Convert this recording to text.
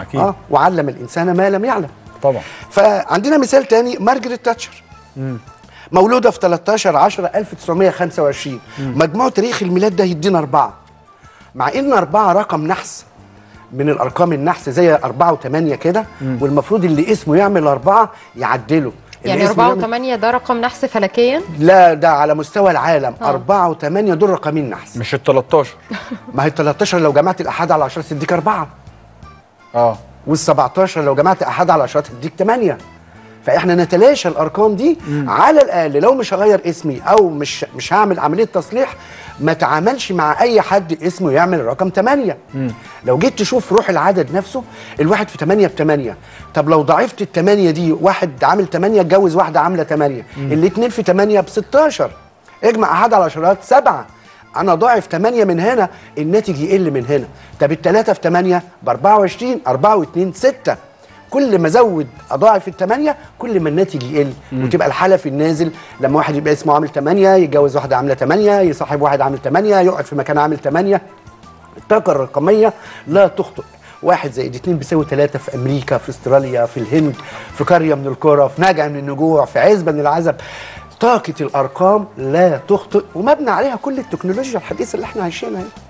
أكيد. اه وعلم الانسان ما لم يعلم طبعا فعندنا مثال تاني مارجريت تاتشر مولوده في 13 10 1925 مجموع تاريخ الميلاد ده يدينا اربعه مع ان اربعه رقم نحس من الارقام النحس زي اربعه وثمانيه كده والمفروض اللي اسمه يعمل اربعه يعدله اللي يعني اسمه 4 يعمل- و8 ده رقم نحس فلكيا لا ده على مستوى العالم آه. أربعة وثمانية دول رقمين نحس مش ال 13 ما هي 13 لو جمعت الأحاد على 10 تديك أربعة اه وال 17 لو جمعت أحاد على 10 تديك 8 فاحنا نتلاشى الارقام دي على الاقل لو مش هغير اسمي او مش مش هعمل عمليه تصليح ما تعاملش مع اي حد اسمه يعمل رقم 8 لو جيت تشوف روح العدد نفسه الواحد في 8 ب 8 طب لو ضعفت ال 8 دي واحد عامل 8 اتجوز واحده عامله 8 الاثنين في 8 ب 16 اجمع احد على عشرات سبعه انا ضاعف 8 من هنا الناتج يقل من هنا طب الثلاثه في 8 ب 24 4 و2 6 كل ما ازود اضاعف الثمانيه كل ما الناتج يقل وتبقى الحاله في النازل لما واحد يبقى اسمه عامل 8 يتجوز واحده عامله 8 يصاحب واحد عامل 8 يقعد في مكان عامل 8 الطاقه الرقميه لا تخطئ واحد زائد اتنين بيساوي ثلاثة في أمريكا في استراليا في الهند في قرية من القرى في نجع من النجوع في عزبة من العزب طاقة الأرقام لا تخطئ ومبنى عليها كل التكنولوجيا الحديثة اللي احنا عايشينها هنا